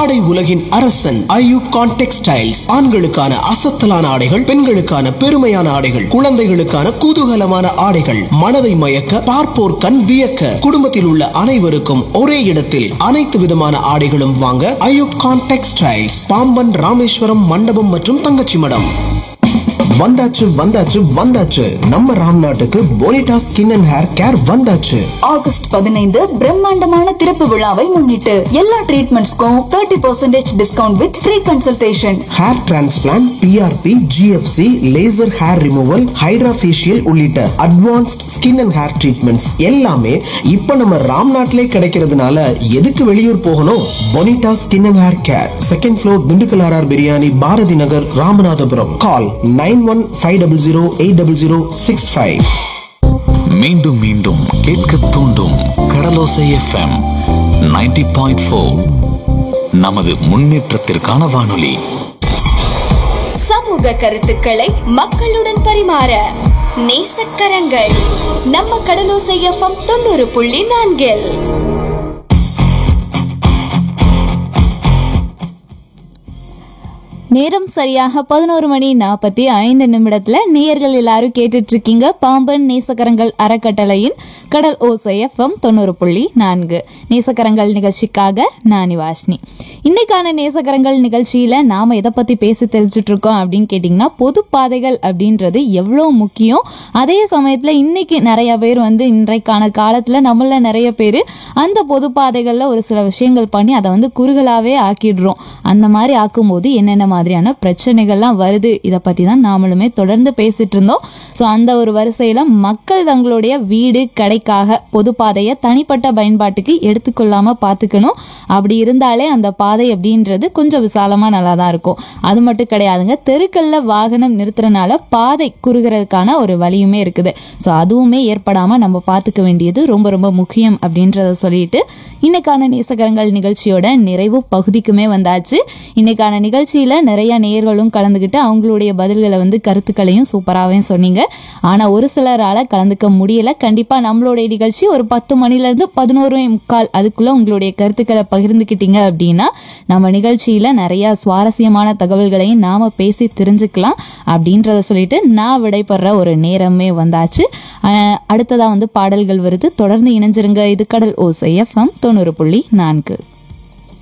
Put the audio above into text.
ஆடை உலகின் அரசன் ஐயூப் கான் டெக்ஸ்டைல்ஸ் ஆண்களுக்கான அசத்தலான ஆடைகள் பெண்களுக்கான பெருமையான ஆடைகள் குழந்தைகளுக்கான குதூகலமான ஆடைகள் மனதை மயக்க பார்ப்போர் கண் வியக்க குடும்பத்தில் உள்ள அனைவருக்கும் ஒரே இடத்தில் அனைத்து விதமான ஆடைகளும் வாங்க ஐயூப் கான் டெக்ஸ்டைல்ஸ் பாம்பன் ராமேஸ்வரம் மண்டபம் மற்றும் தங்கச்சி மடம் வந்தாச்சு வந்தாச்சு வந்தாச்சு நம்ம ராம் நாட்டுக்கு Bonita skin and hair care வந்தாச்சு ஆகஸ்ட் பதினைந்து பிரம்மாண்டமான திறப்பு விழாவை முன்னிட்டு எல்லா ட்ரீட்மெண்ட்ஸ்க்கும் thirty percentage discount with free consultation hair transplant PRP GFC laser hair removal hydra facial உள்ளிட்ட advanced skin and hair treatments எல்லாமே இப்ப நம்ம ராம் நாட்டிலே கிடைக்கிறதுனால எதுக்கு வெளியூர் போகணும் Bonita skin and hair care second floor Dindigul RR biryani Bharathi Nagar Ramanathapuram call nine one five double zero eight double zero six five மீண்டும் மீண்டும் கேட்க தூண்டும் கடலோசை எஃப்எம் 90.4 பாயிண்ட் நமது முன்னேற்றத்திற்கான வானொலி சமூக கருத்துக்களை மக்களுடன் பரிமாற நேசக்கரங்கள் நம்ம கடலோசை எஃப்எம் தொண்ணூறு புள்ளி நான்கில் நேரம் சரியாக பதினோரு மணி நாற்பத்தி ஐந்து நிமிடத்துல நேயர்கள் எல்லாரும் கேட்டுட்டு இருக்கீங்க பாம்பன் நேசக்கரங்கள் அறக்கட்டளையின் கடல் ஓசை எஃப்எம் தொண்ணூறு புள்ளி நான்கு நேசக்கரங்கள் நிகழ்ச்சிக்காக நான் வாஷ்னி இன்னைக்கான நேசக்கரங்கள் நிகழ்ச்சியில நாம எதை பத்தி பேசி தெரிஞ்சுட்டு இருக்கோம் அப்படின்னு கேட்டிங்கன்னா பொது பாதைகள் அப்படின்றது எவ்வளோ முக்கியம் அதே சமயத்துல இன்னைக்கு நிறைய பேர் வந்து இன்றைக்கான காலத்துல நம்மள நிறைய பேர் அந்த பொது பாதைகள்ல ஒரு சில விஷயங்கள் பண்ணி அதை வந்து குறுகலாவே ஆக்கிடுறோம் அந்த மாதிரி ஆக்கும்போது என்னென்ன மாதிரியான பிரச்சனைகள்லாம் வருது இதை பத்தி தான் நாமளுமே தொடர்ந்து பேசிட்டு இருந்தோம் ஸோ அந்த ஒரு வரிசையில மக்கள் தங்களுடைய வீடு கடைக்காக பொது பாதையை தனிப்பட்ட பயன்பாட்டுக்கு எடுத்துக்கொள்ளாம பார்த்துக்கணும் அப்படி இருந்தாலே அந்த பாதை அப்படின்றது கொஞ்சம் விசாலமா நல்லா தான் இருக்கும் அது மட்டும் கிடையாதுங்க தெருக்கல்ல வாகனம் நிறுத்துறதுனால பாதை குறுகிறதுக்கான ஒரு வழியுமே இருக்குது ஸோ அதுவுமே ஏற்படாம நம்ம பார்த்துக்க வேண்டியது ரொம்ப ரொம்ப முக்கியம் அப்படின்றத சொல்லிட்டு இன்னைக்கான நேசகரங்கள் நிகழ்ச்சியோட நிறைவு பகுதிக்குமே வந்தாச்சு இன்னைக்கான நிகழ்ச்சியில நிறைய நேயர்களும் கலந்துக்கிட்டு அவங்களுடைய பதில்களை வந்து கருத்துக்களையும் சூப்பராகவே சொன்னீங்க ஆனா ஒரு சிலரால கலந்துக்க முடியல கண்டிப்பா நம்மளுடைய நிகழ்ச்சி ஒரு பத்து மணில இருந்து பதினோரு முக்கால் அதுக்குள்ள உங்களுடைய கருத்துக்களை பகிர்ந்துக்கிட்டீங்க அப்படின்னா நம்ம நிகழ்ச்சியில நிறைய சுவாரஸ்யமான தகவல்களையும் நாம பேசி தெரிஞ்சுக்கலாம் அப்படின்றத சொல்லிட்டு நான் விடைபெற ஒரு நேரமே வந்தாச்சு அஹ் அடுத்ததா வந்து பாடல்கள் வருது தொடர்ந்து இணைஞ்சிருங்க இது கடல் ஓசை எஃப்எம் தொண்ணூறு புள்ளி நான்கு